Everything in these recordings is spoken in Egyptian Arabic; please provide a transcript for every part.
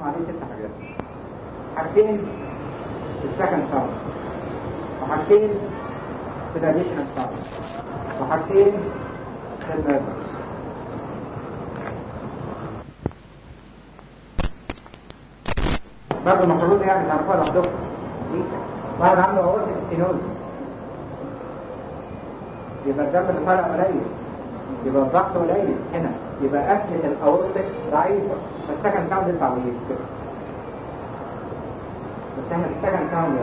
عليه ست حاجات حاجتين في السكند ساوند وحاجتين في الاديشنال ساوند وحاجتين في النيرفس برضه المفروض يعني تعرفوها لوحدكم واحد عنده عقدة السينوز يبقى الدم اللي طالع قليل يبقى الضغط قليل هنا يبقى قفلة الأورطة ضعيفة فالسكن ساوند يطلع ويجي كده بس احنا في السكن ساوند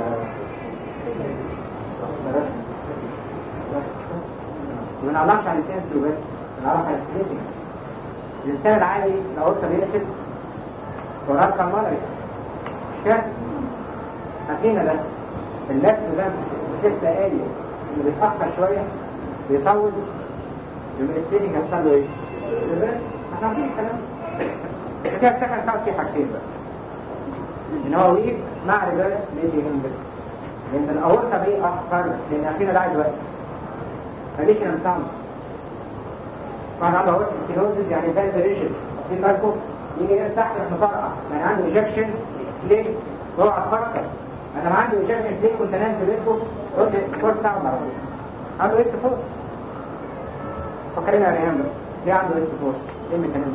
ما نعلقش على السنسور بس نعلق على السليتنج الإنسان العادي الأورطة بيقفل وراد كالمالري مش كده؟ أخينا ده اللف ده لسه قايل اللي بيتأخر شوية بيطول يبقى السيتنج هيحصل له ايه؟ ريفرس احنا عارفين الكلام كده السكن ساوند فيه حاجتين بقى ان هو ويك مع ريفرس بيجي من بس لان الاورطه بيأخر لان اخينا ده عايز وقت اديشنال ساوند طبعا عنده اورطه سينوزز يعني فاز ريجن في بالكم يجي هنا تحت يروح مفرقع يعني عنده ايجكشن ليه؟ هو هتفكر انا ما عندي ايجكشن ليه كنت انام في بيتكم قلت فور ساوند على طول عنده اكس فور فكرنا يا ريان بقى ليه عنده اكس فور؟ ايه الميكانيزم؟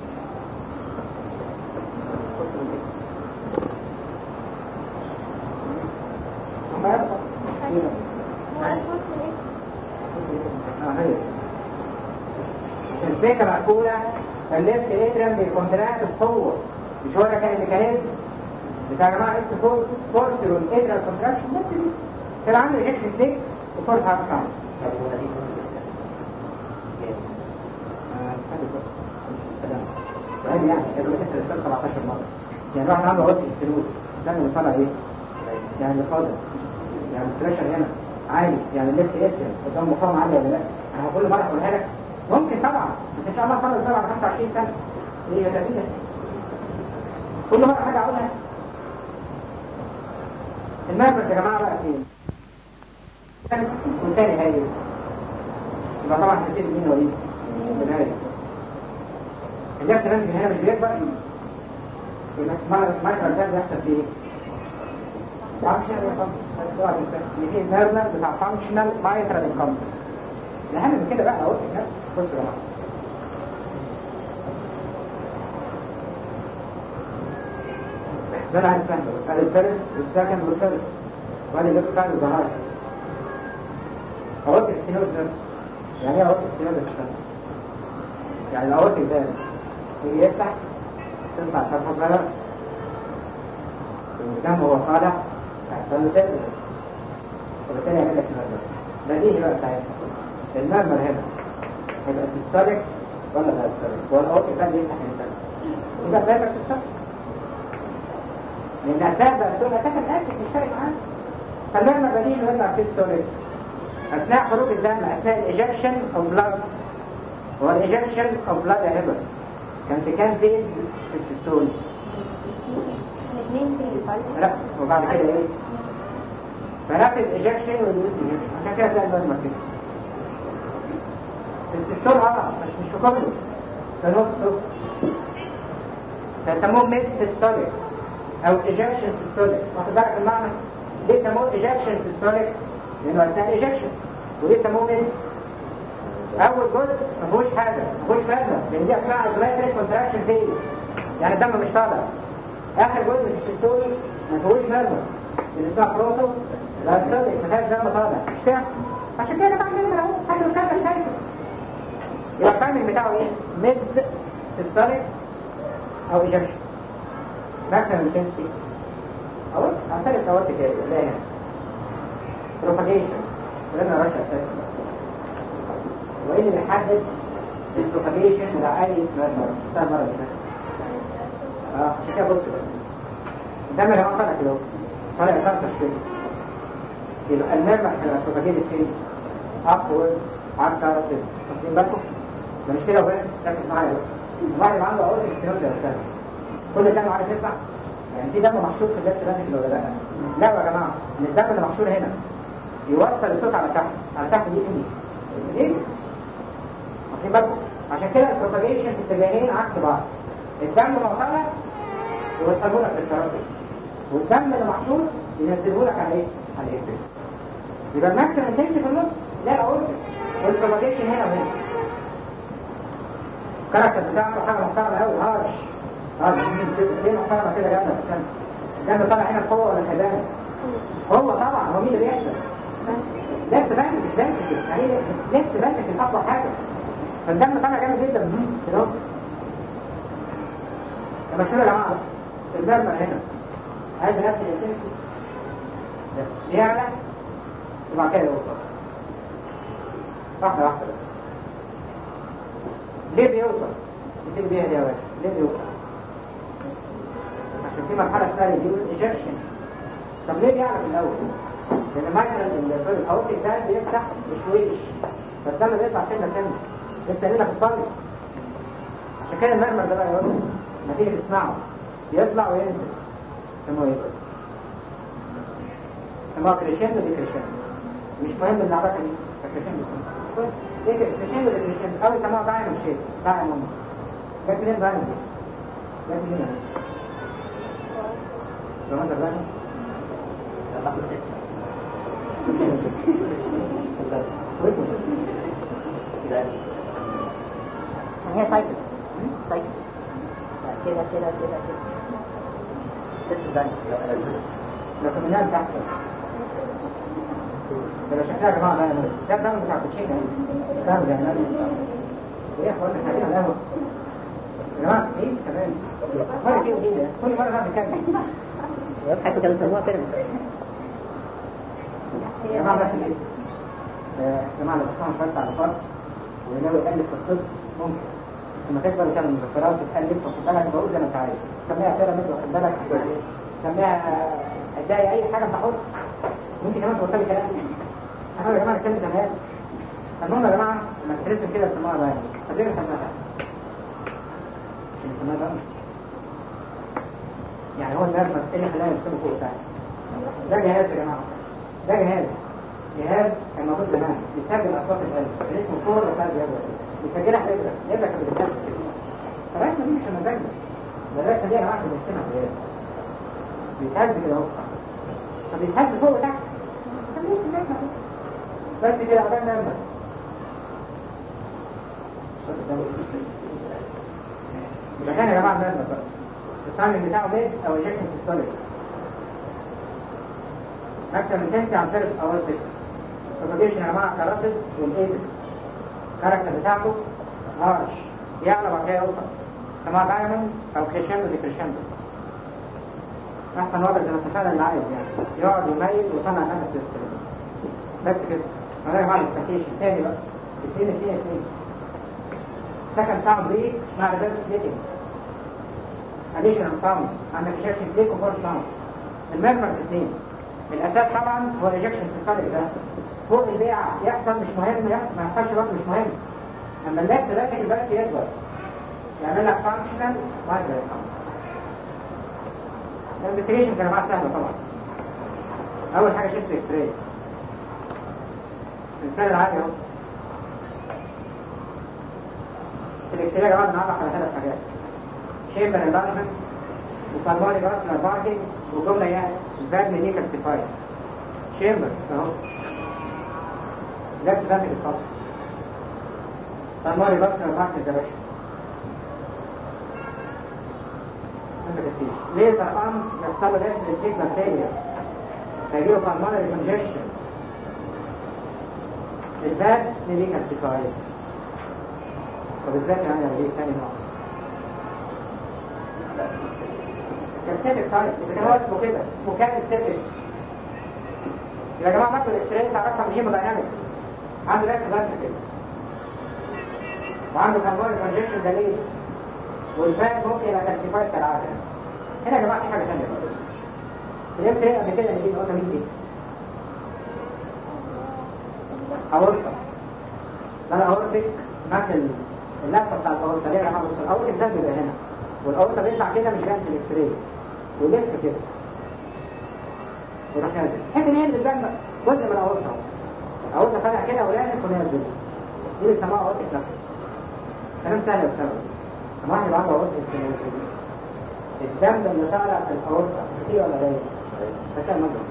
الفكرة مقبولة الليفت اترم بالكونتراكت بقوة مش هو ده كان الميكانيزم بتاع يا جماعة اكس فور فورس والاترم كونتراكشن بس دي كان عنده ايجكشن ليك وفورس هارت ساوند يعني يعني قبل كده 17 مرة يعني واحد عنده عضو الفلوس ده اللي طالع ايه؟ يعني اللي فاضل يعني البريشر هنا عالي يعني الليفت اترم قدام مقاومة عالية ولا لا؟ انا كل مرة اقولها لك ممكن طبعا بس ان شاء الله خلص طبعا 25 سنة هي جديدة كل مرة حاجة اقولها المركز يا جماعة بقى فين؟ والتاني هاي يبقى طبعا هتبتدي مين وليد؟ البداية الليفت رانج هنا مش بيكبر يبقى المايكرو ده بيحصل فيه فانكشنال السؤال اللي فيه النيرفر بتاع فانكشنال مايترال انكمبتنس الاهم من كده بقى اقول لك بصوا يا جماعه ده انا عايز افهمه بس ادي الفيرست والسكند والثالث وادي الليفت سايد والظهر اورتك سينوز نفسه يعني ايه اورتك سينوز نفسه يعني الاورتك ده هي يفتح تطلع فتحه صغيره والدم وهو طالع هيحصل له تدرس وبالتالي يعمل لك نرمل بديهي بقى ساعتها النرمل هنا هيبقى سيستوليك ولا لا سيستوليك هو الاورتك ده بيفتح امتى يبقى فاكر سيستوليك لان اسباب بقى السؤال اساسا اسف مش فارق معانا فالنرمل بديهي انه يطلع سيستوليك اثناء خروج الدم اثناء الايجكشن اوف بلاد هو الايجكشن اوف بلاد يا هبه كان في كام فيز في السيستول الاثنين في لا وبعد كده ايه فرابid ايجكشن والويز عشان كده تلاقي البلد كده السيستول اه مش مش في قبله ده نص فيسموه ميد سيستوليك او ايجكشن سيستوليك واخد بالك المعنى ليه سموه ايجكشن سيستوليك لانه اثناء الايجكشن وليه سموه ميد اول جزء ما فيهوش حاجه ما فيهوش فازه لان دي اسمها ايزوليتد كونتراكشن فيز يعني الدم مش طالع اخر جزء في السيستول ما فيهوش فازه اللي اسمها بروتو لا تصدق ما فيهاش دم طالع مش كده عشان كده بعمل كده اهو حاجه مش كده شايفه يبقى التايمنج بتاعه ايه ميد سيستوليك او ايجكشن ماكسيمم انتنسيتي اهو هنسالك اهوت كده لا هنا بروباجيشن ولنا رش اساسي وايه اللي بيحدد البروباجيشن بتاع اي مرض بتاع المرض ده اه عشان كده بص بقى الدم اللي هو طالع كده طالع يفرفش كده يبقى المرمى هتبقى بروباجيتد فين؟ ابورد على الكهرباء كده واخدين بالكم؟ ده مش كده وبس ركز معايا بقى الواحد اللي عنده عقده استنوز يا استاذ كل دم عارف يطلع يعني في دم محشور في اللبس ده ولا لا؟ لا يا جماعه ان الدم اللي محشور هنا يوصل الصوت على تحت على تحت دي ايه؟ ليه؟ واخدين بالكم؟ عشان كده البروباجيشن في اتجاهين عكس بعض الدم لو طالع يوصلوا لك للتردد والدم اللي محطوط ينزله لك على ايه؟ على الايه يبقى الماكسيمم انتنسي في النص لا الاوربت والبروباجيشن هنا وهنا الكاركتر بتاعته حاجه محترمه قوي هارش هارش ليه محترمه كده جامده في السنه الدم طالع هنا القوه ولا الخدامه هو طبعا هو مين اللي بيحصل لفت بنك مش بنك يعني لفت بنك اقوى حاجه فالدم طالع جامد جدا كده اهو لما شنو يا جماعه المرمى هنا عايز نفس الانتنسي يعلى وبعد كده يوصل واحده واحده بس ليه بيوصل؟ بتيجي بيها دي يا باشا ليه بيوصل؟ عشان في مرحله اسمها ريديوس ايجكشن طب ليه بيعلى في الاول؟ لان مثلا الاوتيك ده بيفتح بشويش فالدم بيطلع سنه سنه لسه هنا في الفرس عشان كده المرمى ده بقى يقول لما تيجي تسمعه يطلع وينزل يسموه ايه بقى؟ يسموها كريشندو دي كريشندو مش مهم العلاقه دي كريشندو ايه كريشندو دي كريشندو او يسموها دايموند شيب دايموند جت منين دايموند جت منين لو انت دايموند هي سايكل سايكل كده كده كده كده ست دقايق لكن من هنا تحت ده شكلها يا جماعه ده ده ده بتاع التشيكن ده ده ده ايه يا اخوانا احنا هنا قهوه يا جماعه ايه كمان مره كده ايه كل مره نقعد نتكلم حتى كانوا يسموها بيراميد يا جماعه ده ايه يا جماعه لو بتفهم فرق على فرق وناوي يقلب في الطب ممكن لما تكبر وتعمل مذكرات وتقلب واخد بالك بقول زي ما انت عايز سميها بيراميد واخد بالك سميها ادعي اي حاجه انت حر ممكن كمان توصلي كلام احنا يا جماعه نتكلم زمان المهم يا جماعه لما ترسم كده السماعه بقى طب ليه سماها السماعه بقى يعني هو الناس ايه اللي خلانا نرسمه فوق تاني ده جهاز يا جماعه ده جهاز جهاز كان موجود زمان بيسجل اصوات القلب كان اسمه فور لفاز يدوي بيسجلها في ابره ابره كانت بتتكلم كده فالرسمه دي مش مزاجنا ده الرسمه دي يا جماعه بنرسمها في جهاز بيتهز كده اهو فبيتهز فوق وتحت بس كده عبال نعمل يبقى كان يا جماعه نعمل بقى التايمنج بتاعه بيت او ايجكشن سيستوليك ماكسيمم انتنسي عن فيرست او سكس propagation يا جماعه كاراتيد والايبكس الكاركتر بتاعته هارش يعلى بعد كده يوصل سماع دايموند او كريشندو دي كريشندو احسن وضع زي ما اتفقنا اللي عايز يعني يقعد يميل ويصنع نفس السيستم بس كده انا يا جماعه الاستاتيشن تاني بقى اثنين اثنين اثنين سكند ساوند بريك مع ريفرس سبليتنج اديشنال ساوند عندك ايجكشن بريك وفور ساوند الميرمرز اثنين الاساس طبعا هو الايجكشن سيستوليك ده فوق البيع يحصل مش مهم يحصل ما يحصلش برضه مش مهم اما اللاب تلاقي البرس يكبر يعمل لك فانكشنال مايكرو الانفستيجيشن كان معاه سهله طبعا اول حاجه شفت اكس راي الانسان العادي اهو في الاكس راي يا جماعه بنعرف على ثلاث حاجات شيمبر انفايرمنت وفالماري باسلر باركينج وجمله يعني الباد دي كالسيفايد شيمبر اهو ده بتبان الخط فالماري باسلر باركينج يا باشا ليه طبعا يحصل له ريسك الجيك بكتيريا فيجيله بالمونري كونجكشن الباد ليه كالسيفايد وبالذات يعني ليه ثاني نوع كالسيتك تايب اذا كان هو اسمه كده اسمه كالسيتك يا جماعه ماكرو الاكس راي تعرفها من هيموداينامكس عنده ريسك بس كده وعنده بالمونري كونجكشن ده ليه والفات ممكن يبقى كالسيفايد كالعاده هنا يا جماعه في حاجه ثانيه بقى الام سي قبل كده اللي دي قلنا مين دي اورطه ده الاورتك معاك اللفه بتاع الاورطه ليه يا جماعه بص الاورتك ده بيبقى هنا والاورطه بيطلع كده مش باين في الاكس راي ويلف كده ويروح نازل حته ان ينزل بقى جزء من الاورطه الاورطه طالع كده ولافف ونازل دي اللي بيسموها اورتك لفه كلام سهل وسهل لما واحد عنده اورتك الدم اللي طالع في الأورطة كتير ولا قليل؟ فكان مجرد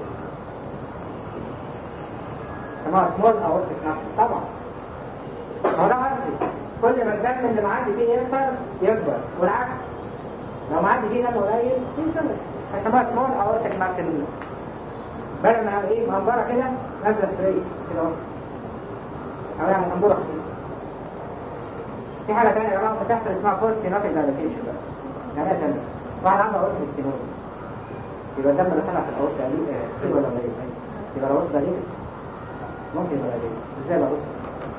سموها سمول أورطة نفس طبعا هو ده قصدي كل ما الدم اللي معدي فيه يكتر يكبر والعكس لو معدي فيه دم قليل ينزل فسموها سمول أورطة نفس بدل ما ايه منظرة كده نازلة ستريت كده اهو أو يعني منظورة كده في حالة تانية يا جماعة بتحصل اسمها بوست نوتيك دايليتيشن بقى يعني ايه تانية؟ واحد عنده عروض الاستينوز يبقى الدم اللي طلع في العروض تقليل كتير ولا قليل؟ يبقى العروض قليل ممكن يبقى قليل ازاي بقى بص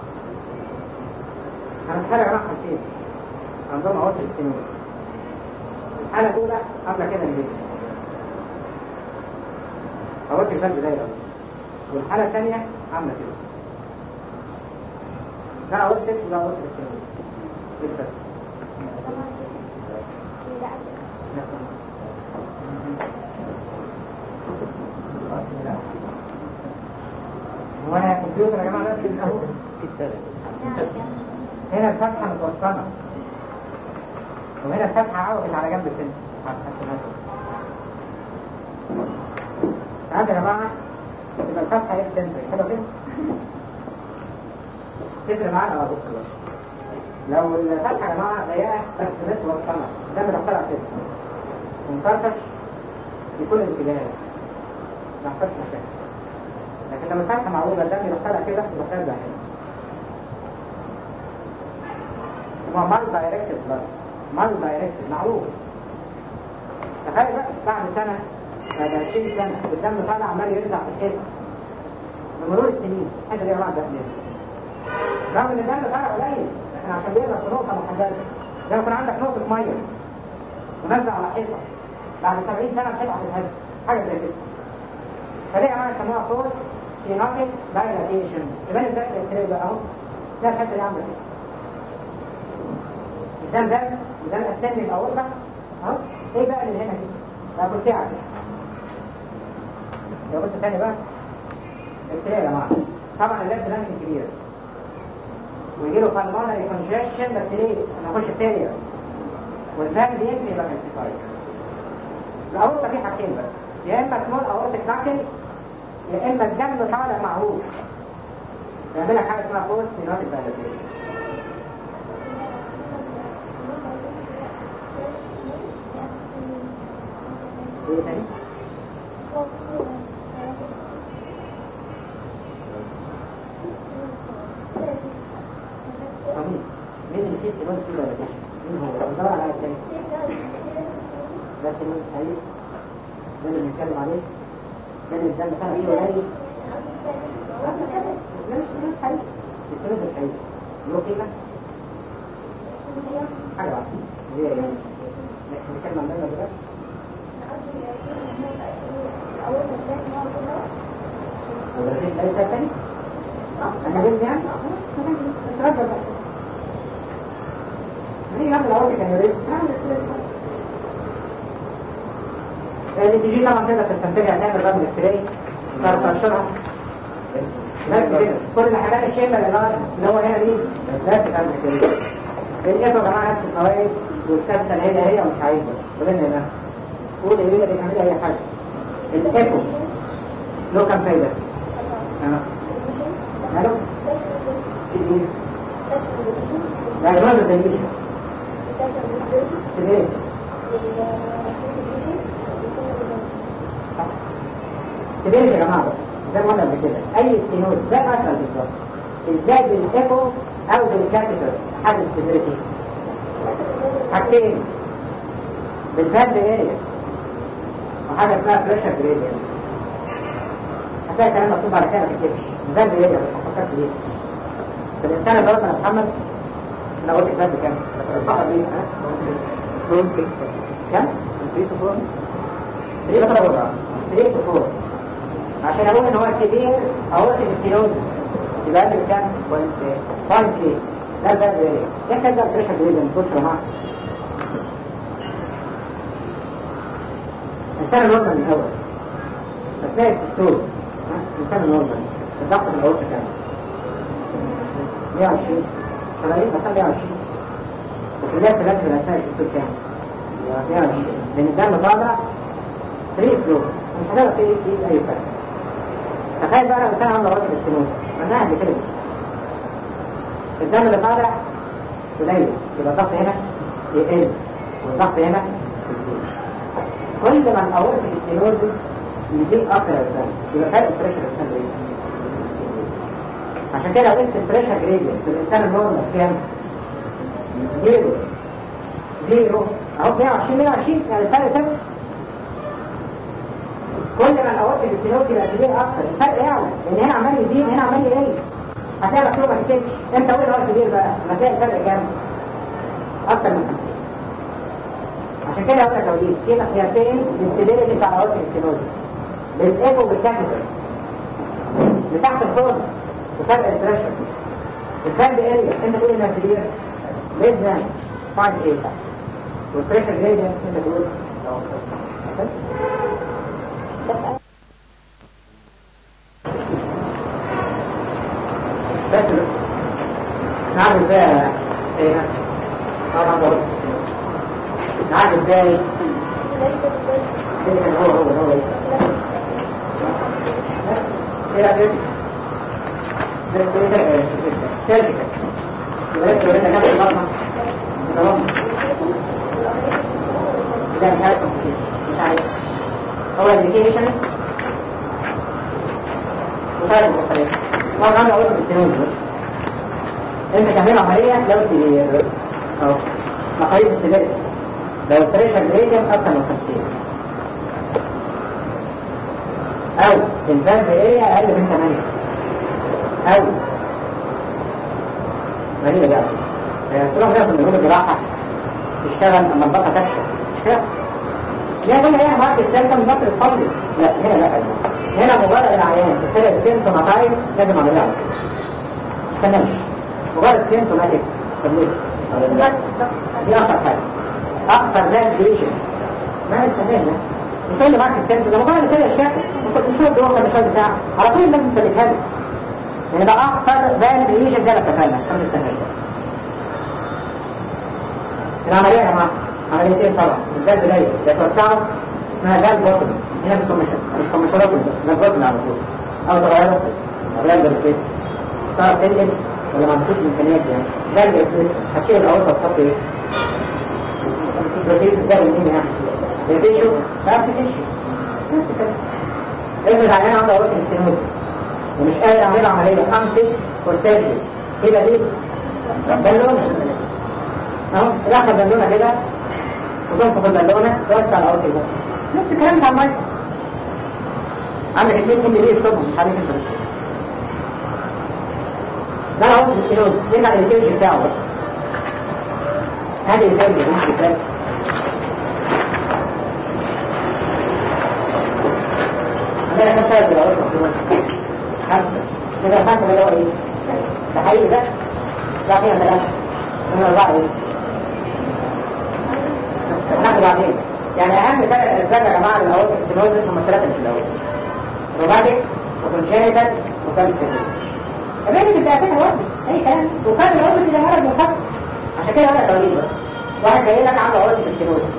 انا في حالة يا جماعة خمسين عندهم عروض الاستينوز الحالة الأولى عاملة كده ليه؟ عروض القلب دايرة والحالة الثانية عاملة كده ده عروض ست وده عروض الاستينوز ايه الفرق؟ هو انا الكمبيوتر يا جماعه نفس اهو هنا الفتحه متوسطه وهنا الفتحه عوجت على جنب السن ساعات يا جماعه تبقى الفتحه ايه سنتري حلو كده تفرق معانا اه بص بقى. لو الفتحه يا جماعه ضيقه بس متوسطه ده بنخترع كده ونفرفش يكون الاتجاه ما يحصلش مشاكل لكن لما الفتحه معروضه الدم يروح طالع كده يروح يرجع هنا اسمها مال دايركتد بلاد مال دايركتد معروف تخيل بقى بعد سنه بعد 20 سنه والدم طالع عمال يرجع في الحيطه بمرور السنين الحته دي يا جماعه ده رغم ان الدم طالع قليل لكن عشان بيقدر في نقطه محدده زي ما يكون عندك نقطه ميه ونزل على حيطه بعد 70 سنه الحيطه هتتهز حاجه زي كده فدي يا جماعه يسموها فور سينوتيك دايلاتيشن يبان ازاي في الاكسراي بقى اهو ده الحته دي عامله كده قدام ده قدام الاسن الاورطه اهو ايه بقى اللي هنا دي؟ ده كلكعه كده يا بص تاني بقى اكسراي يا جماعه طبعا الليفت لانج كبير ويجي له بالمونري كونجكشن بس ليه؟ انا اخش فيلير والفالف يمكن يبقى كالسيفايد الاورطه في حاجتين بس يا اما سمول اورتيك باكل يا اما الدم طالع معروف يعمل لك حاجه اسمها بوست سينوتيك دايلاتيشن ايه تاني؟ مين مين اللي فيه سينوتيك دايلاتيشن؟ مين هو؟ ده على التاني ده سينوتيك سعيد ده اللي بنتكلم عليه ده اللي الدم طالع فيه قليل لا مش مش حقيقي السينوتيك الحقيقي له قيمه حاجه واحده اللي هي ايه؟ احنا بنتكلم عن ده دلوقتي ودرسين ده لسه تاني انا جبت يعني اتفضل بقى مين يعمل اول كان يوريس اللي تيجي طبعا كده تستنتجها تعمل رقم اكسراي ترشرها بس كده كل الحاجات الشيمة اللي هو اللي هو هنا دي لا تتعمل كده الإيكو يا جماعة نفس الفوائد والكبسة هي هي ومش عايزة قولنا يا جماعة قول ايه اللي بيعمل اي حاجة الإيكو له كام فايدة؟ اه ماله؟ لا جواز الدليل ليه؟ كبير يا جماعة زي ما قلنا قبل كده أي ستينوز زي ما أسأل بالظبط إزاي بالإيكو أو بالكاتيتر حد السيفيريتي حاجتين بالفالد اريا وحاجة اسمها بريشر جريدينت هتلاقي كلام مكتوب على كده ما تكتبش الفالد اريا بس ما فكرتش ليه فالإنسان اللي ضرب محمد أنا قلت الفالد كام؟ فقط ليه؟ كام؟ 3 to 4 3 to 4 3 to 4 عشان اقول ان هو كبير اقول في السيلوز يبقى قبل كام؟ بوينت كي لا ده ده ده كده بريشر جريدن بص يا جماعه الانسان النورمال الاول اثناء السيستول الانسان النورمال الضغط في الاول كام؟ 120 70 مثلا 120 وفي الناس اللي اثناء السيستول كام؟ 120 لان الدم طالع فري فلو مش هتعرف فيه فيه اي فرق تخيل بقى لو انسان عنده عضله السينوز قلناها قبل كده الدم اللي طالع قليل يبقى الضغط هنا يقل والضغط هنا يزيد كل ما الاورتيك ستينوزس يزيد اكتر يا استاذ يبقى فرق البريشر يا استاذ ايه؟ عشان كده قلت البريشر جريدينت في الانسان النورمال كام؟ زيرو زيرو اهو 120 120 يعني الفرق ثابت كل ما الاورتيك ستينوزس يبقى كبير اكتر الفرق يعلى لان هنا عمال يزيد هنا عمال يقل هتلاقي مكتوبه كده انت قول هو كبير بقى هتلاقي الفرق كام؟ اكتر من 50 عشان كده اقول لك يا وليد في مقياسين للسيفيريتي بتاع الاورتيك ستينوزس بالايكو والكابيتال لتحت الفرن وفرق البريشر الفرق اريا انت تقول انها سيفير ليس ذان 5 8 والبريشر جريدينت انت تقول بس نعرف ازاي ايه طبعا بقول نعرف ازاي كده هو هو هو بس ايه رايك بس كده سيرفيكال يبقى لسه ورينا نفس البطنه تمام ده مش عارف مش عارف هو الابلكيشن وطالب مختلف طبعا انا قلت بالسنون انت تعمل عمليه لو سيفير اهو مقاييس السيفير لو البريشر جريدينت اكثر من 50 او الفالف اريا اقل من 8 او غريبه بقى تروح بقى في النجوم الجراحه تشتغل اما البطه تكشف مش كده؟ لا كل هي ماركت سيمتوم بطل الفضل لا هنا لا هنا مجرد العيان تبتدي سيمتوماتايز لازم اعملها على كده استناش مجرد سيمتوماتيك طب ليه؟ دي اخطر حاجه اكثر ناس بيشن ما نستناش ده مش هو اللي معاك السنت ده مجرد كده الشكل مش هو الدوخه اللي شغال بتاعه على طول لازم تسلكها له يعني ده اكثر فان بيشن زي ما اتفقنا خمس سنوات العمليه يا جماعه عمليتين طبعا ده بدايه يتوسعوا اسمها فان بوتل هنا مش كوميشن مش كوميشنات ده بوتل على طول او تغيرت غير بالفيس تعرف تنقل ولا ما عندكوش امكانيات يعني ده الفيس هتشيل الاورطه تحط ايه؟ الفيس ازاي منين يعني الفيشو تعرف تمشي نفس الكلام افرض عيان عنده اورطه السينوز ومش قادر يعمل عمليه امتك وسيرجري كده دي بالونه اهو دخل بالونه كده وتنفخ البالونه توسع الاورطه ده نفس الكلام بتاع المايكرو عندك اثنين ام بي يكتبهم مش عارف انت ده اهو السينوز يرجع للكيرج بتاعه بقى هذه الكيرج مش مثال عندنا كم سنة في الأول السينوز خمسة إذا خمسة ده هو إيه؟ ده حقيقي ده ده فيها ثلاثة من أربعة إيه؟ هناخد بعدين يعني أهم ثلاث أسباب يا جماعة للأول السينوز هم الثلاثة اللي في الأول روماتيك وكونجينيتال وكالسيتي الراجل انت اساسا وردي اي كلام وكان العرض اللي مرض منفصل عشان كده انا توليد بقى واحد جاي لك عنده عرض السيروزس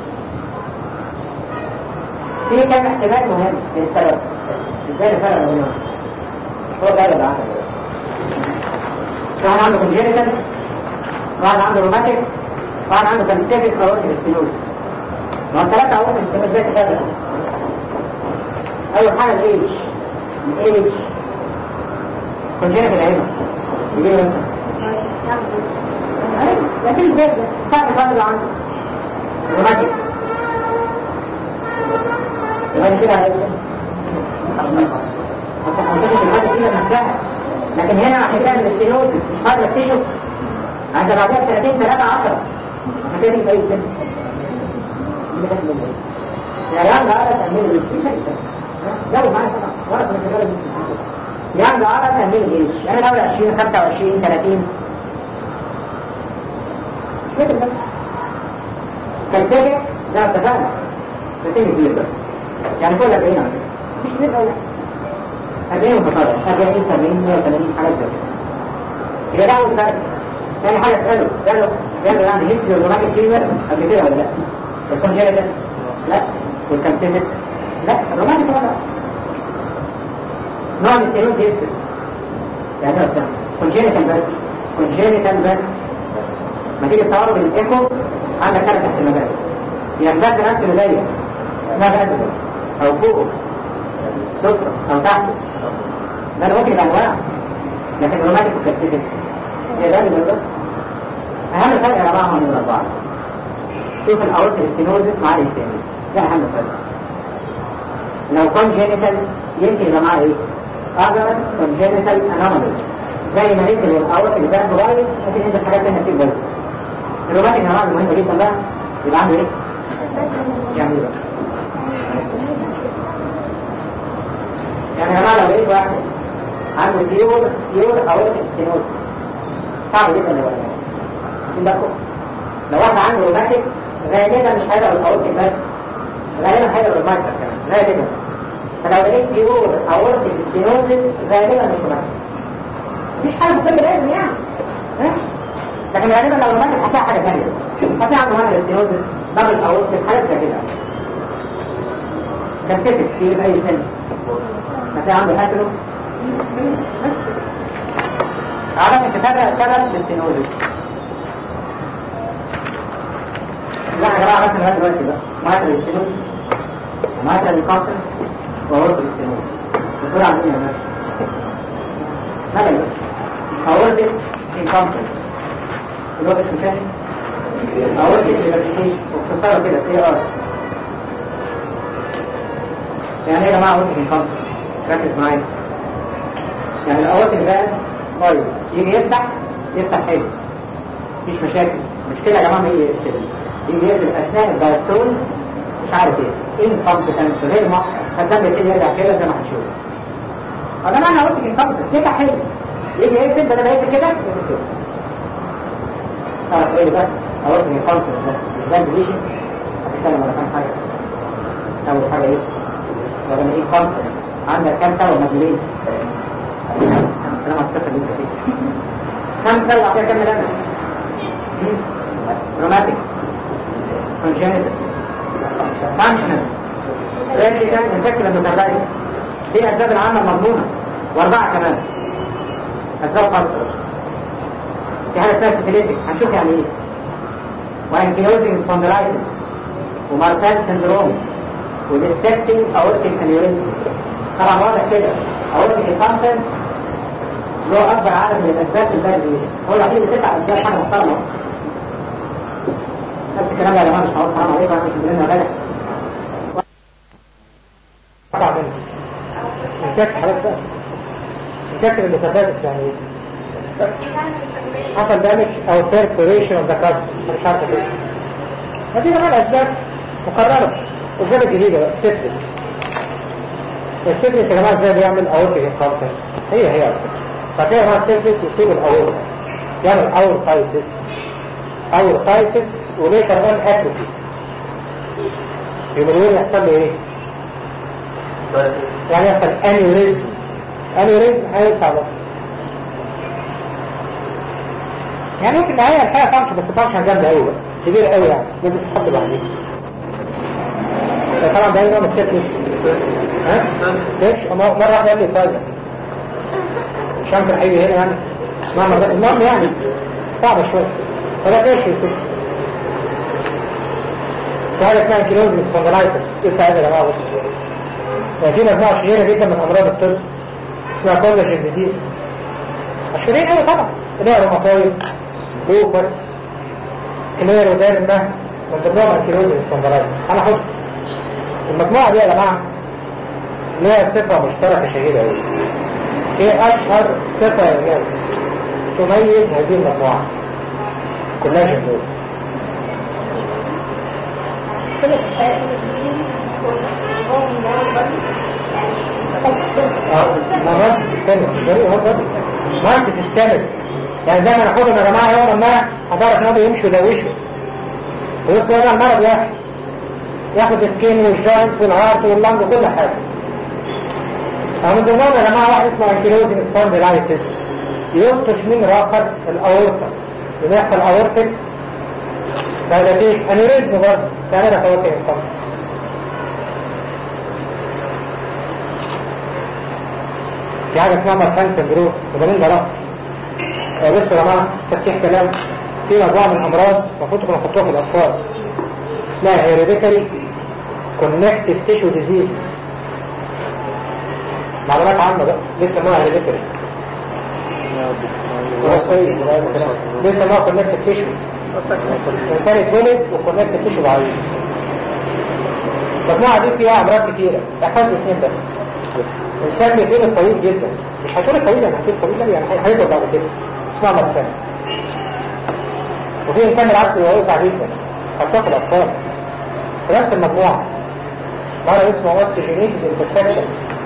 في كام احتمال مهم للسبب ازاي نفرق بينهم هو ده اللي عنده واحد عنده كونجينيتال واحد عنده روماتيك واحد عنده كالسيتيك اورتيك السيروزس ما هو ثلاثة اورتيك السيروزس ازاي تفرق اول حاجة الايج الايج كونجينيتال العين يجي له لكن البيت ده صار الفرد عنده روماتيك يبقى كده على لكن هنا عشان تعمل السينوزس مش فرد السيشو عند بعدها سنتين ثلاثة عشرة عشان كده اي سن يا ريان ده عارف تعمل ايه لو معايا طبعا ورقة من الرجالة دي يعني عارف تعمل ايه يعني لو 20 25 30 كده بس كالسجع زي ما اتفقنا بس كبير بقى يعني كل 40 على مش كبير قوي 40 متطابق 40 70 180 حاجات زي كده يبقى ده اول فرق ثاني حاجه اساله قال له قال له يعني هيكسي وروماتيك فيبر قبل كده ولا لا الكونجينيتال لا والكمسيتك لا الروماتيك ولا نوع من السيروز يفرق يعني ايه اصلا كونجينيتال بس كونجينيتال بس ما تيجي تصوره بالايكو عندك ثلاث احتمالات يا الباب نفسه اللي ضيق اسمها باب او فوقه سفرة او تحته ده انا ممكن يبقى انواع لكن الروماتيك والكمسيتك هي ده اللي بس اهم فرق يا جماعه من الاربعه شوف الاورتيك السينوزس مع الانتاني ده اهم فرق لو كونجينيتال يمكن يبقى معاه ايه؟ other congenital anomalies زي ما نزل الاورتيك ده كويس ممكن ينزل حاجات تانية كتير برضه الروماتيك يا جماعه مهمه جدا بقى يبقى عنده ايه؟ يعني ايه بقى؟ يعني يا جماعه لو لقيت واحد عنده بيور بيور اورتيك سينوزس صعب جدا لو بالكم لو واحد عنده روماتيك غالبا مش هيبقى الاورتيك بس غالبا هيبقى الروماتيك كمان غالبا فلو لقيت بيور اورتيك ستينوزس غالبا مش روماتيك مفيش حاجه ممكن لازم يعني ها؟ لكن غالبا لو روماتيك هتلاقي حاجه ثانيه هتلاقي عنده هنا ستينوزس دبل اورتيك حاجات زي كده كانسيتك في اي سن هتلاقي عنده هاترو بس عرفت تتابع سبب للسينوزس لا يا جماعه مثلا لغايه دلوقتي بقى مايترال السينوز ومايترال الكونفرنس واورتال السينوز بتقول عن ايه يا باشا؟ لا لا اورتال الكونفرنس اللي هو اسمه تاني اورتال الفيرتيكيشن واختصاره كده اي ار يعني ايه يا جماعه اورتال الكونفرنس؟ ركز معايا يعني الاورتال بقى كويس يجي يفتح يفتح حلو مفيش مشاكل مشكله يا جماعه هي كده يجي يقفل اثناء الدايستول مش عارف ايه انكمبتنس غير محكم فالدم يبتدي يرجع كده زي ما هنشوف هذا معنى قلت انكمبتنس يفتح حلو يجي يقفل بدل ما يقفل كده يقفل كده تعرف ايه بقى قلت انكمبتنس ده مش ده ديليشن هتتكلم ولا كام حاجه اول حاجه ايه ولا ايه كونفرنس عندك كام سنه مجلين سلام على الثقه اللي انت فيها كم سنه بعد كده كمل انا روماتيك congenital functional vertical infective endocarditis دي الاسباب العامه المضمونه واربعه كمان اسباب خاصه في حاجه اسمها سيفيليتك هنشوف يعني ايه وانكيلوزنج سبوندلايتس ومارتان سندروم وديسكتنج اورتيك انيوريزم طبعا واضح كده اورتيك انفانتنس له اكبر عدد من الاسباب في البلد دي هو الوحيد اللي تسع اسباب حاجه محترمه نفس الكلام ده يا جماعه مش هقول حرام عليكم مش بنقول غلط طبعا نكتب خلاص بقى نكتب المتفادس يعني ايه حصل دامج او perforation of the cusps مش عارف ايه هذه كمان اسباب مقرره الاسباب الجديده بقى السيفلس السيفلس يا جماعه ازاي بيعمل اورتيك انكمبتنس هي هي فتلاقي مع السيفلس يصيب الاورتا يعمل اورتايتس اورتايتس وليتر اون اتروفي يبقى الويل يحصل له ايه؟ يعني يحصل انيوريزم انيوريزم هيوسع بقى يعني ممكن نهاية الحقيقة فانكشن بس فانكشن جامدة قوي بقى سيفير قوي يعني لازم تحط بعدين طبعا ده نوع من السيفلس ها؟ ليش؟ مرة واحدة قال لي فايدة شنكر حيوي هنا يعني مرة المهم يعني صعبة شوية فده ايش يصير في حاجة اسمها انكيلوزم سبوندلايتس ايه الفائدة يا جماعة بص يعني في مجموعة شهيرة جدا من أمراض الطب اسمها كولاجين ديزيز مشهورين قوي طبعا اللي هو روماتويد لوبس سكليروديرما من ضمنهم انكيلوزم سبوندلايتس أنا أحط المجموعة دي يا جماعة ليها صفة مشتركة شهيرة قوي ايه أشهر صفة يا ناس تميز هذه المجموعة كولاجين دول مرات سيستمك زي هو برضه مرات سيستمك يعني زي ما ناخدهم يا جماعه يوم ما هتعرف ان هم يمشوا يدوشوا ويوصلوا هذا المرض واحد ياخد السكين والجوينتس والهارت واللنج وكل حاجه فمن ضمنهم يا جماعه واحد اسمه انكيلوزين سبونديلايتس يلطش من راقد الاورطه يبقى يحصل اورتك دايلاتيشن انيوريزم برضه تعملها فواتير القلب في حاجة اسمها ماركان سندروم وده مين جرى؟ بصوا يا جماعة تفتيح كلام في مجموعة من الأمراض المفروض تكونوا حطوها في الأطفال اسمها هيريديتري كونكتيف تيشو ديزيز معلومات عامة بقى ليه سموها هيريديتري وراثية ليه سموها كونكتيف تيشو الإنسان اتولد وكونكتيف تيشو ضعيف المجموعة دي فيها أمراض كتيرة احفظوا اثنين بس الإنسان بيتولد طويل جدا مش هتولد طويل يعني هتولد طويل لا يعني هيطول بعد كده اسمها مرتين وفي إنسان بالعكس بيبقى وسع جدا هتاخد الأطفال في نفس المجموعة مرة اسمه اوستيجينيسيس انتفكشن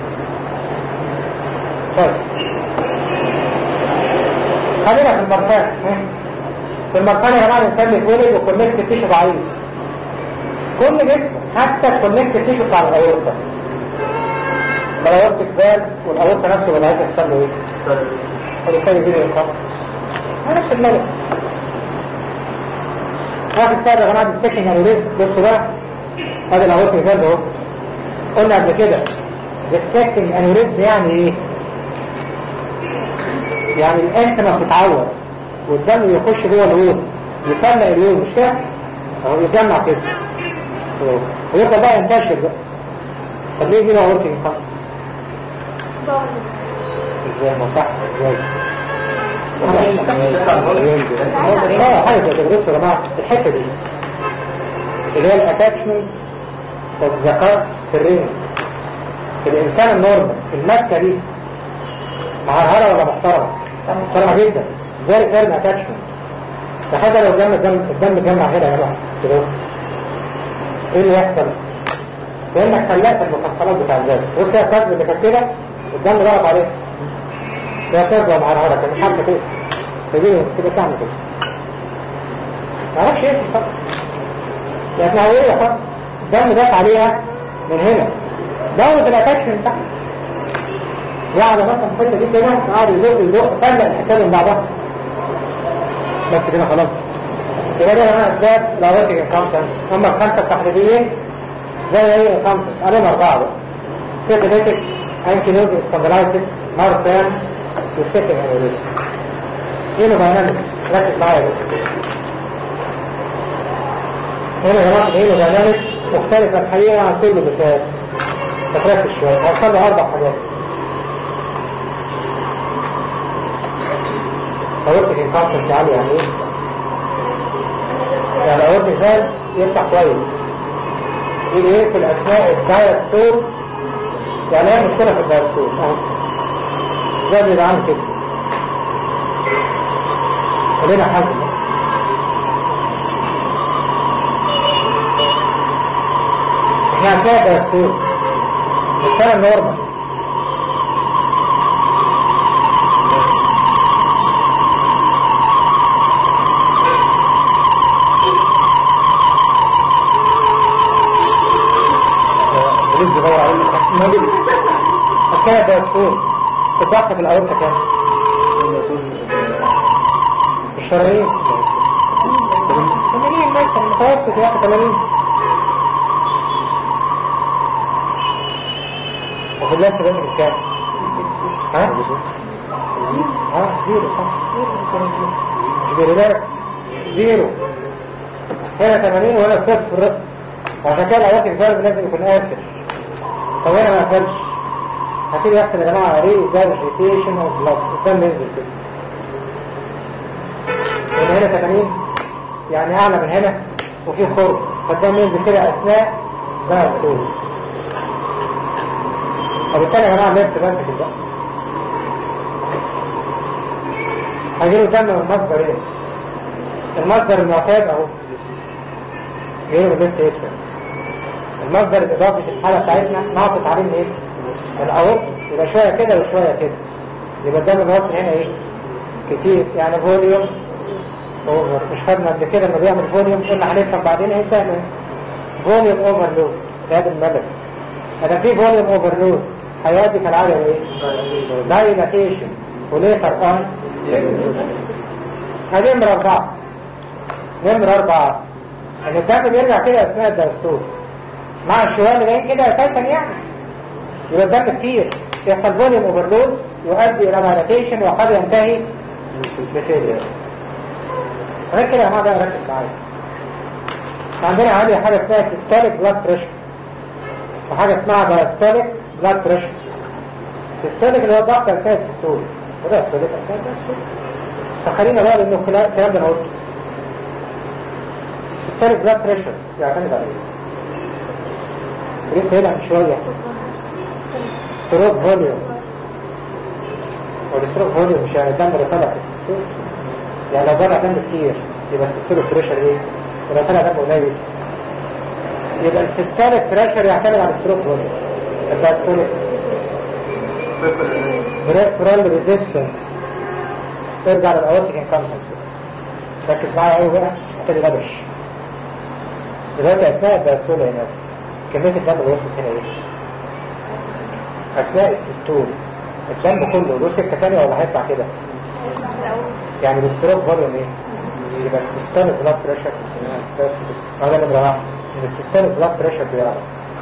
طيب خلينا في المرتين في المرتين يا جماعة الإنسان بيتولد وكونكت تيشو ضعيف كل جسم حتى الكونكت تيشو بتاع الأورطة الأورطة بال والأورطة نفسه بدأت يحصل له إيه؟ وبالتالي يجيله إنقاذ نفس الملك واحد سابق يا جماعة السكن انوريزم بصوا بقى هذا الأورطة بال اهو قلنا قبل كده السكن انوريزم يعني إيه؟ يعني الانتما بتتعور والدم يخش جوه العيون يفلق العيون مش كده؟ اهو يتجمع كده ويبقى بقى ينتشر بقى طب ليه كده اورتي ينقص؟ ازاي ما صح ازاي؟ اه حاجه زي كده بصوا يا جماعه الحته دي اللي هي الاتاتشمنت اوف ذا كاست في الرينج الانسان النورمال الماسكه دي مهرهره ولا محترمه؟ محترمه جدا فيري فيرم اتاتشمنت فهذا لو جمع الدم الدم جمع هنا يا جماعه كده ايه اللي يحصل؟ كانك خلقت المفصلات بتاع الجسم بص هي الكذب اللي كانت كده الدم ضغط عليها هي كذبه مهرهره كانت حركه كده فدي كده تعمل كده ما اعرفش ايه في الفرق لكن هويه خالص الدم داس عليها من هنا دوت الاتاكشن بتاعها يعني مثلا في الحته دي كده قاعد يزق يزق فلق الحكايه من بعضها بس كده خلاص يبقى ده انا اسباب لاورتيك انكمبتنس هم الخمسه التحليليين زي ايه انكمبتنس عليهم اربعه بقى سيكليتك انكيلوزيس سبوندلايتس مارتان والسيكل انوريزم هيموداينامكس ركز معايا بقى هنا يا جماعه الهيموداينامكس مختلفه الحقيقه عن كل اللي فات فتركز شويه هوصل له اربع حاجات اورتيك انكمبتنس عالي يعني ايه؟ يعني اورتيك فالف يفتح كويس يجي يقفل اثناء الدايستول يعني هي مشكله في الدايستول اهو زي اللي عامل كده خلينا حزم احنا اثناء الدايستول السنه النورمال البوليس بيدور عليه موجود السنة ده سكون الضغط في الأورطة كام؟ الشرايين 80 مثلا متوسط يعني 80 وفي اللفت بنت كام؟ ها؟ اه زيرو صح مش بيريلاكس زيرو هنا 80 وهنا صفر وعشان كده الأوقات الفالف لازم يكون قافل طب هنا ما قفلش هتيجي يحصل يا جماعة ري فيرجيتيشن اوف بلاد الدم ينزل كده هنا هنا 80 يعني أعلى من هنا وفي خرم فالدم ينزل كده أثناء بقى السور وبالتالي يا جماعة ليفت بنت كده هيجيله دم من مصدر ايه؟ المصدر المعتاد اهو جايله من ليفت اتشر المصدر الإضافي في الحالة بتاعتنا نعطف عليه من ايه؟ الأوط يبقى شوية كده وشوية كده يبقى الدم الواصل هنا ايه؟ كتير يعني فوليوم اوفر مش خدنا قبل كده لما بيعمل فوليوم قلنا هنفهم بعدين ايه سهل فوليوم اوفرلود ده المدى اذا في فوليوم اوفرلود هيؤدي كالعادة ايه؟ دايلاتيشن وليتر اون هذه نمرة أربعة نمرة أربعة ان الدم بيرجع كده اثناء الدستور مع الشوال اللي جايين كده اساسا يعني يبقى الدم كتير يحصل فوليوم اوفرلود يؤدي الى دايلاتيشن وقد ينتهي بفيلير غير كده يا جماعه بقى ركز معايا عندنا عندي حاجه اسمها سيستوليك بلاد بريشر وحاجه اسمها دايستوليك بلاد بريشر سيستوليك اللي هو الضغط اثناء السيستول وده ستوليك اثناء السيستول فخلينا بقى انه الكلام ده انا قلته سيستوليك بلاد بريشر يعتمد على ايه؟ لسه هنا من شويه ستروك فوليوم والستروك فوليوم مش يعني الدم اللي طالع في السيستول يعني لو طلع دم كتير يبقى السيستوليك بريشر ايه؟ ولو طلع دم قليل يبقى السيستوليك بريشر يعتمد على الستروك فوليوم الدايستوليك بريفرال ريزيستنس ارجع للاورتيك انكمبنس ركز معايا قوي بقى عشان كده دبش دلوقتي اثناء الدايستول يا ناس كميه الدم اللي وصلت هنا ايه؟ اثناء السيستول الدم كله له سكه ثانيه ولا هيطلع كده؟ يعني الستروك فوليوم ايه؟ يبقى السيستوليك بلاد بريشر بس كده هذا نمره واحد ان السيستوليك بلاد بريشر بيعلى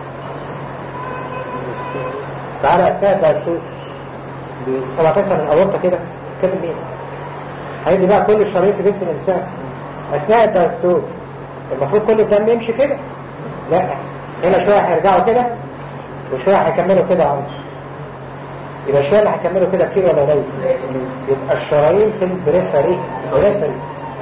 تعالى اثناء الدايستول طبعا تسأل الأورطة كده كده مين هيدي بقى كل الشرايين في جسم الإنسان أثناء الدايستول المفروض كل الدم يمشي كده لا هنا شوية هيرجعوا كده وشوية هيكملوا كده عمر يبقى شوية اللي هيكملوا كده كتير ولا قليل يبقى الشرايين في البريفري البريفري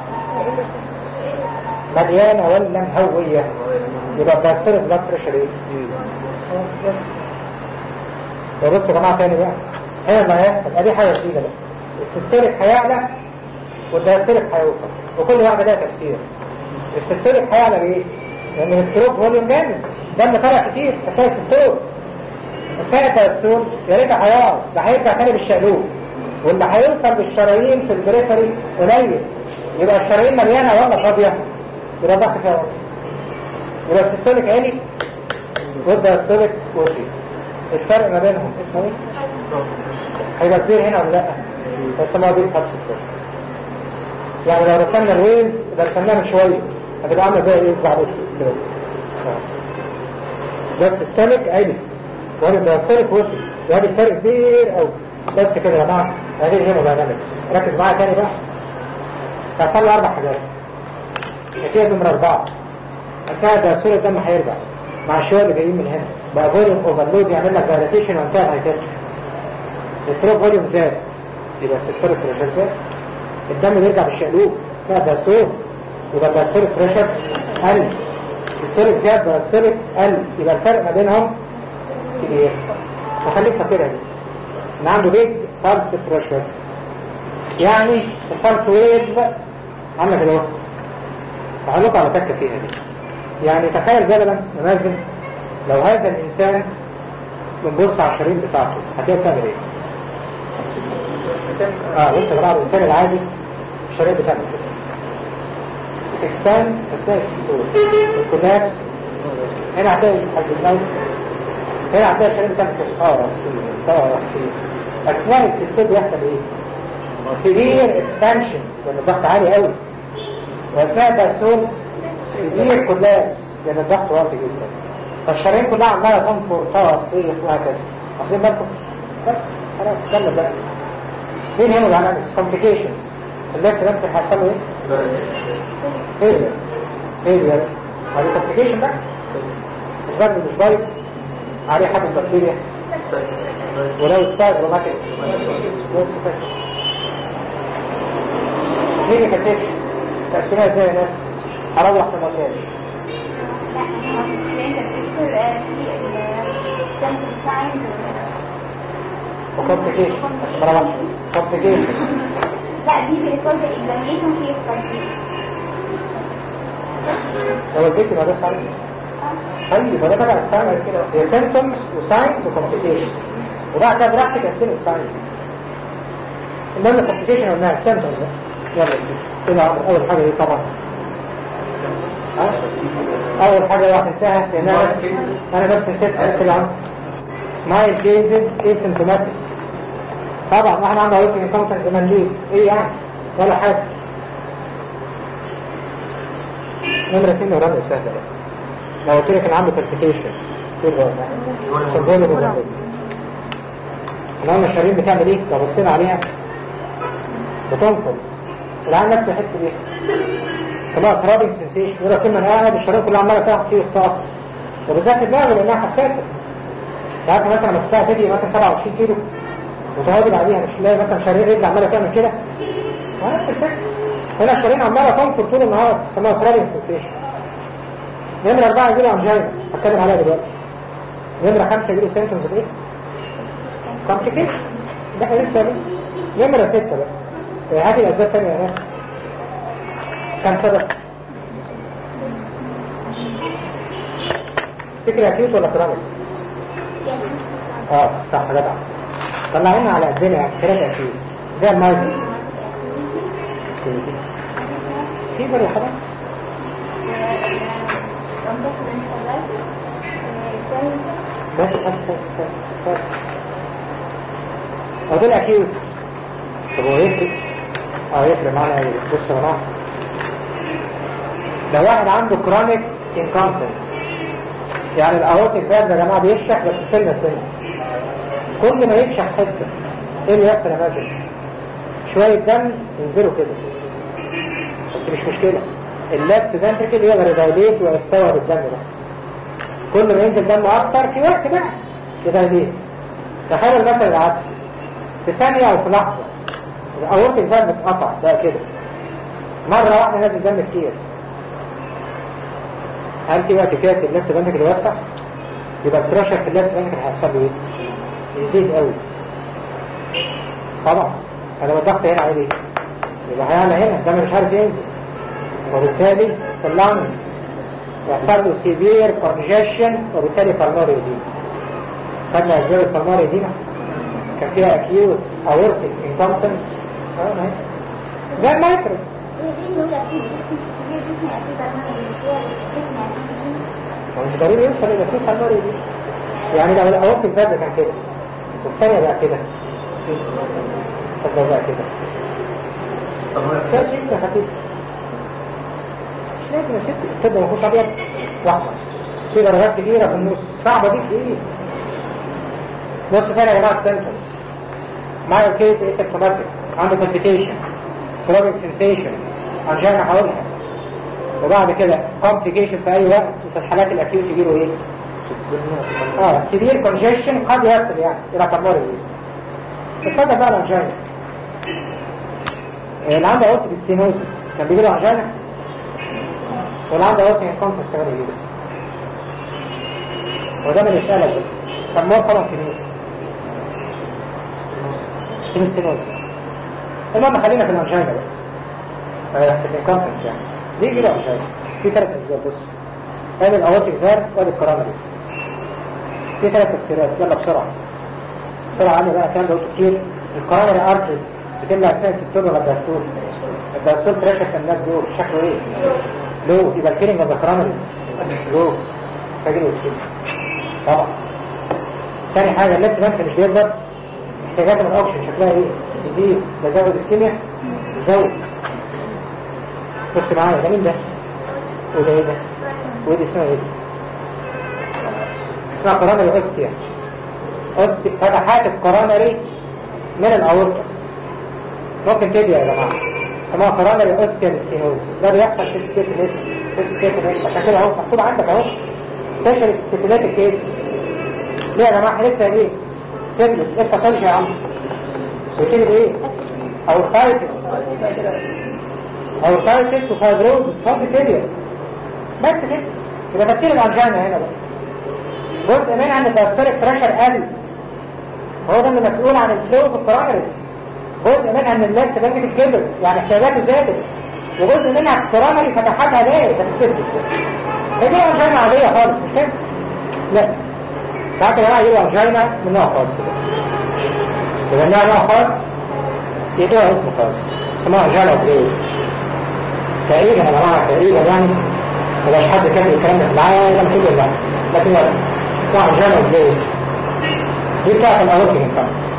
مليانة ولا مهوية يبقى الدايستول بلاد بريشر ايه؟ بس بصوا يا جماعة تاني بقى هنا ما هيحصل ادي حاجة جديدة بقى السيستوليك هيعلى والدايستوليك هيوقف وكل واحدة لها تفسير السيستوليك هيعلى بايه؟ لأن الستروك فوليوم جامد دم طالع كتير أثناء السيستول أثناء الدايستول يا ريت هيقعد ده هيرجع تاني بالشقلوب واللي هيوصل بالشرايين في البريفري قليل يبقى الشرايين مليانة ولا فاضية يبقى ضغط فيها وقت يبقى السيستوليك عالي والدايستوليك وطي الفرق ما بينهم اسمه ايه؟ هيبقى كبير هنا ولا لا؟ بيسموها دي حبس الفرق يعني لو رسمنا الويف ده رسمناها من شويه هتبقى عامله زي ايه الزعبوط كده ده سيستمك عالي وهذا الدايستوليك وطي وهذا الفرق كبير قوي بس كده يا جماعه هذه الهيموداينامكس ركز معايا تاني بقى هيحصل لي اربع حاجات نتيجه نمره اربعه اثناء الدايستوليك الدم هيرجع مع الشوية اللي جايين من هنا بقى فوليوم اوفرلود يعمل لك دايلاتيشن وانتهى الهايتاتشن الستروك فوليوم زاد يبقى السيستوليك بريشر زاد الدم بيرجع بالشقلوب اثناء الدايستول يبقى الدايستوليك بريشر قل السيستوليك زاد دايستوليك قل يبقى الفرق ما بينهم كبير فخليك فاكرها دي ان عنده بيج فالس بريشر يعني الفالس ويف عامله كده اهو هقول لكم على تكه فيها دي يعني تخيل جدلا نمازن لو هذا الإنسان بنبص على الشرايين بتاعته هتلاقيه بتعمل ايه؟ اه بص يا جماعه الإنسان العادي الشرايين بتعمل كده اكسباند أثناء السيستول الكولابس هنا هتلاقي الحجم هنا هتلاقي الشرايين بتعمل كده اه اه أثناء السيستول بيحصل ايه؟ سيفير اكسبانشن لأن الضغط عالي قوي وأثناء الدايستول سيفير كولابس لان الضغط واطي جدا فالشرايين كلها عماله تنفر طاق ايه وهكذا واخدين بالكم بس خلاص كمل بقى مين هنا العنامكس كومبليكيشنز الليفت ليفت هيحصل له ايه؟ فيلير فيلير هذه كومبليكيشن بقى الضرب مش بايظ عليه حاجه بكتيريا ولو السايد روماتيك بس كده هي كتير تقسمها ازاي يا ناس؟ هروح في المونتاج وكومبليكيشنز عشان ما اروحش كومبليكيشنز لا دي بيكون الاكزامينيشن فيه لو البيت ما ده ساينس طيب ما ده تبع الساينس هي سيمبتومز وساينس وكومبليكيشنز وبعد كده براحتك قسم الساينس المهم الكومبليكيشن قلناها سيمبتومز يلا يا سيدي كده اول حاجه دي طبعا ها؟ اول حاجه واحد انساها لان انا انا نفسي نسيت اسال عنها مايل كيزز اسيمتوماتيك طبعا ما احنا عندنا قلت انكمبتنس زمان ليه ايه يعني ولا حاجه نمرة اتنين ورمي سهلة بقى لو قلت لك انا عندي كالفيكيشن فين بقى؟ شغال ولا احنا قلنا الشرايين بتعمل ايه؟ لو بصينا عليها بتنفض العين نفسه يحس بيها سواء كرابنج سنسيشن يقول لك كل ما انا قاعد الشرايين كلها عماله تاخد فيه اخطاء وبالذات في دماغه لانها حساسه تعرف مثلا لما تفتح فيديو مثلا 27 كيلو وتقعدي بعديها مش تلاقي مثلا شرايين رجل عماله تعمل كده هو نفس الفكره هنا الشرايين عماله تنفض طول النهار اسمها كرابنج سنسيشن نمرة أربعة يجيله أنجينا هتكلم عليها دلوقتي نمرة خمسة يجيله سيمتومز بإيه؟ complications ده احنا لسه بيه نمرة ستة بقى هاتي الأسباب تانية يا ناس كم سبب؟ تفتكر أكيوت ولا كرامل؟ اه صح جدع طلعنا على قدنا يعني ثلاثة أكيوت زي المايكرو فيبر وخلاص بس بس بس بس هو ده الأكيوت طب هو يفرق؟ اه يفرق معنا ايه؟ بص يا جماعة لو واحد عنده كرونيك انكونفرنس يعني الاورتيك فالف يا جماعة بيفشخ بس سنة سنة كل ما يفشخ حتة ايه اللي يحصل يا مازن؟ شوية دم ينزلوا كده بس مش مشكلة اللفت فنتركل يقدر يدايليت ويستوعب الدم ده كل ما ينزل دم اكتر في وقت بقى يدايليت تخيل المثل العكسي في ثانية او في لحظة الاورتيك فالف اتقطع بقى كده مرة واحدة نازل دم كتير هل في وقت كده اللفت فنتركل يوسع يبقى البريشر في اللفت فنتركل هيحصل له ايه؟ يزيد قوي طبعا انا الضغط هنا عالي يبقى هيعلى هنا الدم مش عارف ينزل وبالتالي في اللانجز يحصل له سيفير كونجيشن وبالتالي بالماري دي خدنا اسباب البالماري دي كان فيها اكيوت اورتيك انكومبتنس زي المايكرو هو مش ضروري يوصل الى فيه بالماري دي يعني لو الاورتيك فاد كان كده والثانيه بقى كده طب بقى كده طب هو كان لسه خفيف مش لازم يا ستي الطب ما فيهوش ابيض واحمر في درجات كتيره في النص صعبه دي في ايه بص تاني يا جماعه السيمبتومز مايل كيس اسيمتوماتيك عنده كومبليكيشن ثروبيك سنسيشنز انجينا هقولها وبعد كده كومبليكيشن في اي وقت وفي الحالات الاكيوت يجيله ايه؟ اه سيفير كونجيشن قد يصل يعني الى كبار اتفضل بقى الانجينا اللي عنده اورتيك ستينوزس كان بيجي له انجينا واللي عنده اورتيك انكونفس كمان يجي له وده من الرساله دي كان مور طبعا كبير في الستينوزس المهم خلينا في الانجينا بقى آه، في الانكونفس يعني ليه يجي له انجينا في ثلاث اسباب بص ادي الاورتيك فير وادي الكوروناريس في ثلاث تفسيرات يلا بسرعه بسرعه عني بقى الكلام ده قلته كتير الكوروناري ارتريز بتملى اثناء السيستول ولا الدايستول الدايستول بريشر في الناس دول شكله ايه لو يبقى الكيرنج اوف ذا كوروناريز لو فاجر وسكين طبعا تاني حاجه الليفت فانت مش بيكبر احتياجاته من الاوكسجين شكلها ايه يزيد يزود اسكيميا يزود بص معايا ده مين ده وده ايه ده ودي اسمها ايه دي اسمها كوروناري اوستيا اوستي فتحات الكوروناري من الاورطه ممكن تدي يا جماعه اسمها كوروناري اوستيا ستينوزس ده بيحصل في السيفلس في السيفلس عشان كده اهو مكتوب عندك اهو سبيشال في السيفلات الكيسز ليه يا جماعه لسه ايه سيفلس ايه التخلش يا عم وتيجي بايه اورتايتس اورتايتس وفايبروزس فاضي فيلير بس كده يبقى تفسير الانجينا هنا بقى جزء منها ان الدايستوليك بريشر قل هو ده اللي مسؤول عن الفلو في الكوروناريس جزء منها ان الليفت فنتريكل كبر يعني احتياجاته زادت وجزء منها الكوروناري فتحاتها ضاقت كانت السيرفس هي دي انجينا عاديه خالص مش كده؟ لا ساعات يا جماعه يجيبوا انجينا من نوع خاص كده يبقى نوع خاص يدوها اسم خاص اسمها انجينا بليس تقريبا يا جماعه تقريبا يعني ما بقاش حد كاتب الكلام ده معايا لما كده لا لكن يلا اسمها انجينا بليس دي بتاعت الاورتيك انكمبس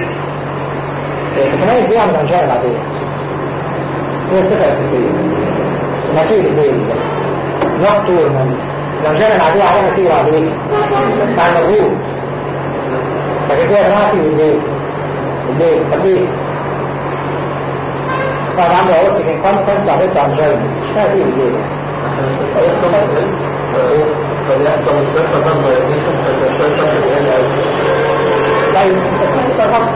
تتميز بيها عن الانجينا العاديه هي صفه اساسيه نتيجه الليل نقطة لو جانا العدو علينا فيه وعدوية مع المجهول لكن كده جماعة في الليل الليل خفيف طبعا عنده عورتي كان كونفرنس وعملته عن جاي مش فيها فيه الليل فبيحصل الدفع ده ما يجيش فتشتغل تاخد يعني او طيب انت طبعا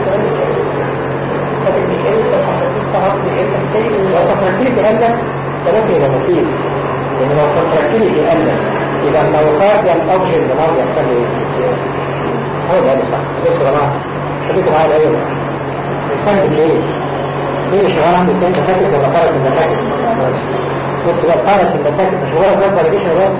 لو تفكرتي في قلبك فممكن يبقى مفيد لان لو تفكرتي في قلبك يبقى لو خرج الاوبشن ده مرة يحصل له ايه؟ هو ده اللي صح بصوا يا جماعه خليكم معايا الاول الانسان بالليل ليه شغال عنده سنة فاتت ولا فرس المساكن؟ بص بقى فرس المساكن مش مجرد بس فاليديشن بس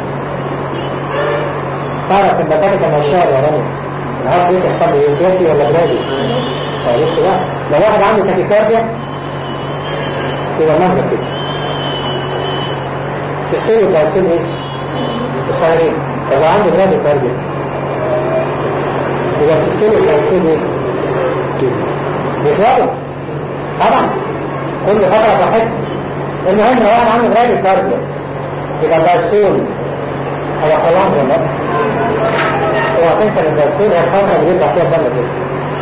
فرس المساكن كان مشاعر يا رامي الهارت ريت يحصل له ايه؟ جاتي ولا برادي؟ طيب بص بقى لو واحد عنده تاكيكارديا يبقى المنظر كده السيستولي بتاع السن ايه؟ قصيرين طب لو عنده برادي كارديا يبقى السيستولي بتاع السن ايه؟ بيتوقف طبعا كل فترة براحتها المهم لو واحد عنده برادي كارديا يبقى الدايستول هو خلاص ولا لا؟ هو تنسى ان الدايستول هي الفترة اللي بيرجع فيها الدم كده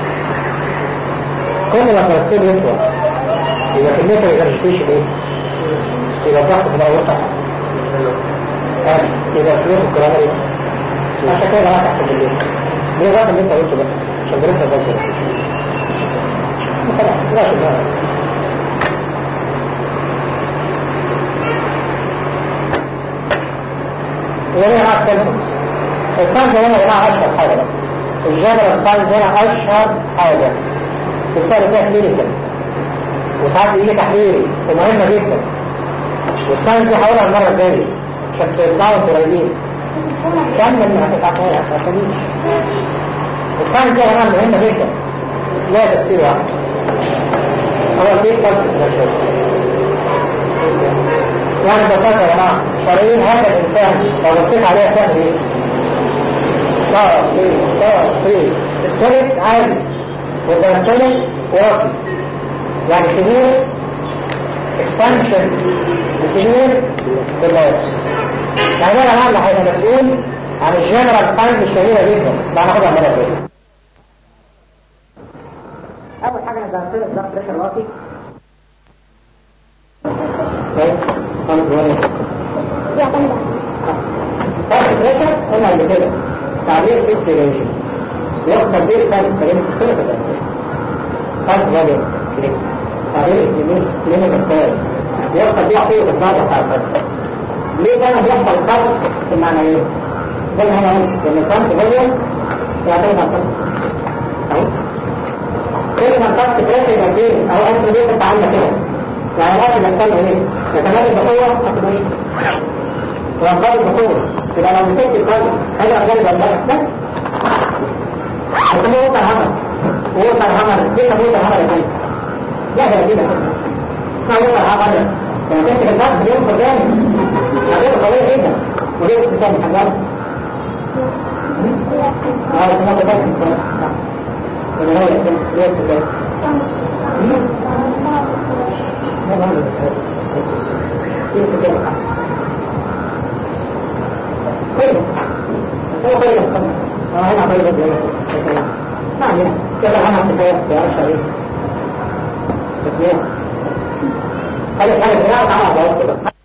كل ما الدايستول يطول يبقى كمية الريجرجيتيشن ايه؟ يبقى الضغط في الأول تحت يبقى فلوس الكرامريس عشان كده ما تحصل بالليل ليه الرقم اللي انت قلته ده؟ عشان درست البشر خلاص لا شباب وهنا مع السيمتومز الساينز هنا يا جماعه اشهر حاجه بقى الجنرال ساينز هنا اشهر حاجه بتسال فيها كلينيكال وساعات بيجي تحليلي ومهمه جدا والساينز دي هقولها المره الجايه عشان تسمعوا انتوا قريبين استنى ان هتتعطيها عشان الساينز دي يا جماعه مهمه جدا لها تفسير واحد هو البيت بس كده يعني ببساطه يا جماعه شرايين هذا الانسان لو بصيت عليها تعمل ايه؟ طرف فيه طرف فيه سيستوليك عادي والدايستوليك واطي يعني سمير expansion وسمير باللايبس يعني ده يا جماعه اللي هيبقى مسؤول عن الجنرال ساينز الشهيره جدا ده هناخدها المره الجايه اول حاجه الدايستوليك بلاد بريشر واطي كويس خالص ولا فرق بريشر قلنا قبل كده تعبير فيسيولوجي ياخد تدبير ثالث بين السيستم والتدبير خالص ولا تعبير يمين كلينيك الثالث ياخد تدبير قوة الضغط بتاع الفرس ليه كان بيحصل فرق في المعنيين زي ما هنا قلت ان الفرس فوليوم يعتمد على الفرس اهو كل ما الفرس بريشر يبقى فين او انت ليه انت عندك كده يعني الأكل بيحصل له ايه؟ يتمادى بقوة أصبعين وينقبض بقوة يبقى لو مسكت كويس هذا أغلب البلد بس هتسميه ووتر هامر ووتر هامر ليه سموه ووتر هامر يا فندم؟ لا ده جديدة اسمها ووتر هامر لما تمسك البلد بينفر جامد عضلة قوية جدا وليه استخدام الحجار؟ اه اسمها بس ولا هو الاسم ليه استخدام؟ كويس بس هو كويس خالص انا هنا عمال بدي ما علينا كده انا عندي حاجه يا عشرة ايه بس ليه؟ هذه حاجه بناء على